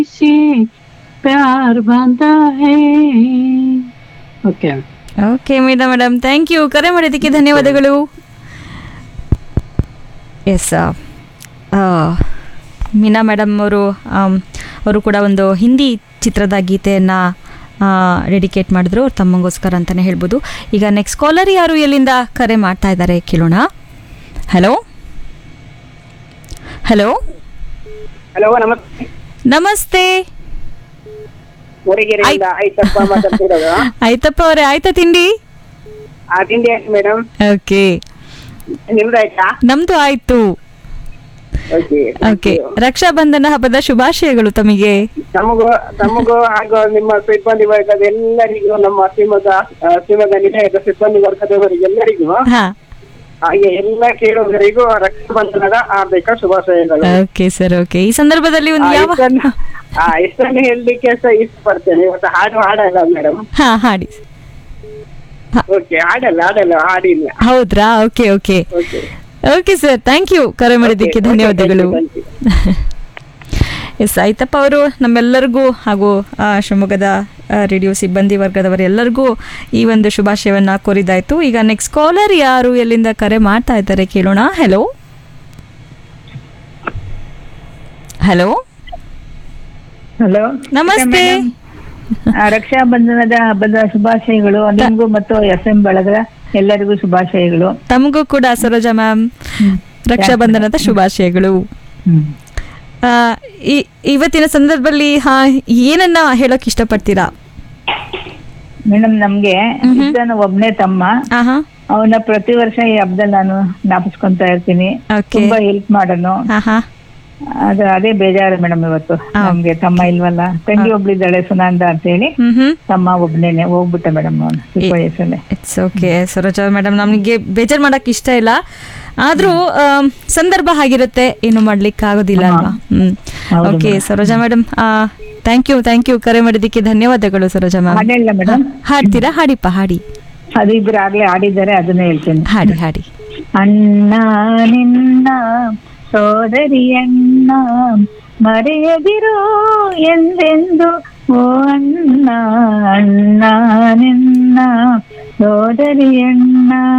से प्यार बांधा है okay okay madam madam thank you ಕರೆ ಮಾಡಿದ್ದಕ್ಕೆ ಧನ್ಯವಾದಗಳು ಎಸ್ ಮೀನಾ ಮೇಡಮ್ ಅವರು ಅವರು ಕೂಡ ಒಂದು ಹಿಂದಿ ಚಿತ್ರದ ಗೀತೆಯನ್ನು ಡೆಡಿಕೇಟ್ ಮಾಡಿದ್ರು ಅವ್ರು ತಮ್ಮಗೋಸ್ಕರ ಅಂತಲೇ ಹೇಳ್ಬೋದು ಈಗ ನೆಕ್ಸ್ಟ್ ಕಾಲರ್ ಯಾರು ಎಲ್ಲಿಂದ ಕರೆ ಮಾಡ್ತಾ ಇದ್ದಾರೆ ಕೇಳೋಣ ಹಲೋ ಹಲೋ ಹಲೋ ನಮಸ್ತೆ ನಮಸ್ತೆ ಮೂಡಿಗೆರೆಯಿಂದ ಆಯ್ತಪ್ಪ ಮಾತಾಡ್ತಿರೋದು ಆಯ್ತಪ್ಪ ಅವರೇ ಆಯ್ತಾ ತಿಂಡಿ ಆ ತಿಂಡಿ ಆಯ್ತು ಮೇಡಮ್ ಓಕೆ ನಿಮ್ದು ಆಯ್ತಾ ನಮ್ದು ಆಯ್ತು ಓಕೆ ಓಕೆ ರಕ್ಷಾಬಂಧನ ಹಬ್ಬದ ಶುಭಾಶಯಗಳು ತಮಗೆ ತಮಗೂ ತಮಗೂ ಹಾಗೂ ನಿಮ್ಮ ಸಿಬ್ಬಂದಿ ವರ್ಗದ ಎಲ್ಲರಿಗೂ ನಮ್ಮ ಶಿವಮೊಗ್ಗ ಆ, ಶಿವಮೊಗ್ಗ ನಿಲಯದ ಸಿಬ್ಬಂದಿ ವರ್ಗದವರಿಗೆ ಎಲ್ಲರಿಗೂ ಹಾ ಹಾಗೆ ಎಲ್ಲ ಕೇಳುಗರಿಗೂ ರಕ್ಷಾಬಂಧನದ ಹಾರ್ದಿಕ ಶುಭಾಶಯಗಳು ಓಕೆ ಸರ್ ಓಕೆ ಈ ಸಂದರ್ಭದಲ್ಲಿ ಒಂದು ಆ, ಯಾವ ಇಷ್ಟನ್ನು ಆ, ಇಷ್ಟನ್ನು ಹೇಳಲಿಕ್ಕೆ ಸಹ ಇಷ್ಟಪಡ್ತೇನೆ ಇವತ್ತು ಹಾಡು ಹಾಡಲ್ಲ ಮೇಡಮ್ ಹಾ ಹಾಡಿ ಓಕೆ ಹಾಡಲ್ಲ ಹಾಡಲ್ಲ ಹಾಡಿಲ್ಲ ಹೌದ್ರಾ okay okay okay okay sir thank you ಕರೆ ಮಾಡಿದ್ದಕ್ಕೆ Okay, okay, ಧನ್ಯವಾದಗಳು thank you, thank ಎಸ್ ಆಯ್ತಪ್ಪ ಅವರು ನಮ್ಮೆಲ್ಲರಿಗೂ ಹಾಗೂ ಆ, ಶಿವಮೊಗ್ಗದ ಆ, ರೇಡಿಯೋ ಸಿಬ್ಬಂದಿ ವರ್ಗದವರೆಲ್ಲರಿಗೂ ಈ ಒಂದು ಶುಭಾಶಯವನ್ನು ಕೋರಿದಾಯ್ತು ಈಗ ನೆಕ್ಸ್ಟ್ ಕಾಲರ್ ಯಾರು ಎಲ್ಲಿಂದ ಕರೆ ಮಾಡ್ತಾ ಇದ್ದಾರೆ ಕೇಳೋಣ ಹೆಲೋ ಹಲೋ ಹಲೋ ನಮಸ್ತೆ ರಕ್ಷಾಬಂಧನದ ಹಬ್ಬದ ಶುಭಾಶಯಗಳು ನಿಮಗೂ ಮತ್ತು ಎಸ್ ಎಂ ಬಳಗದ ಎಲ್ಲರಿಗೂ ಶುಭಾಶಯಗಳು ತಮಗೂ ಕೂಡ ಸರೋಜಾ ಮ್ಯಾಮ್ ರಕ್ಷಾಬಂಧನದ ಶುಭಾಶಯಗಳು ಆ, ಈ- ಇವತ್ತಿನ ಸಂದರ್ಭದಲ್ಲಿ ಹಾ ಏನನ್ನ ಹೇಳಕ್ ಇಷ್ಟಪಡ್ತೀರಾ ಮೇಡಮ್ ನಮ್ಗೆ ಇದ್ದಾನ ಒಬ್ನೇ ತಮ್ಮ ಆಹಾ ಅವನ ಪ್ರತಿ ವರ್ಷ ಈ ಹಬ್ಬದಲ್ಲಿ ನಾನು ಜ್ಞಾಪಿಸ್ಕೊಂತ ಇರ್ತೀನಿ ಓಕೆ ತುಂಬಾ ಹೆಲ್ಪ್ ಮಾಡೋನು ಆಹಾ ಅದು ಅದೇ ಬೇಜಾರು ಮೇಡಮ್ ಇವತ್ತು ನಮ್ಗೆ ತಮ್ಮ ಇಲ್ವಲ್ಲ ತಂಗಿ ಒಬ್ಳಿದ್ದಾಳೆ ಸುನಂದ ಅಂತ ಹೇಳಿ ಹ್ಮ್ ಹ್ಮ್ ತಮ್ಮ ಒಬ್ನೇನೆ ಹೋಗ್ಬಿಟ್ಟ ಮೇಡಮ್ ಅವನು ಚಿಕ್ಕ ವಯಸ್ಸಲ್ಲೇ ಇಟ್ಸ್ ಓಕೆ ಸರೋಜಾ ಮೇಡಮ್ ನಮಗೆ ಬೇಜಾರ್ ಮಾಡಕ್ ಇಷ್ಟ ಇಲ್ಲ ಆದ್ರೂ ಆಮ್, ಸಂದರ್ಭ ಆಗಿರುತ್ತೆ ಏನು ಮಾಡ್ಲಿಕ್ಕೆ ಆಗೋದಿಲ್ಲ ಅಲ್ವಾ ಹ್ಮ್ ಹೌದು okay Saroja madam thank you thank you ಕರೆ ಮಾಡಿದ್ದಕ್ಕೆ ಧನ್ಯವಾದಗಳು ಸರೋಜಾ ಮ್ಯಾಮ್ ಹಾಡಿಲ್ಲ ಮೇಡಮ್ ಹಾಡ್ತೀರಾ ಹಾಡಿಪ್ಪ ಹಾಡಿ ಅದು ಇಬ್ರು ಆಗ್ಲೇ ಆಡಿದ್ದಾರೆ ಅದನ್ನೇ ಹೇಳ್ತೀನಿ ಹಾಡಿ ಹಾಡಿ ಅಣ್ಣ ನಿನ್ನ ಸೋದರಿಯಣ್ಣ ಮರೆಯದಿರೋ ಎಂದೆಂದು ಓ ಅಣ್ಣ ಅಣ್ಣ ನಿನ್ನ ಸೋದರಿಯಣ್ಣ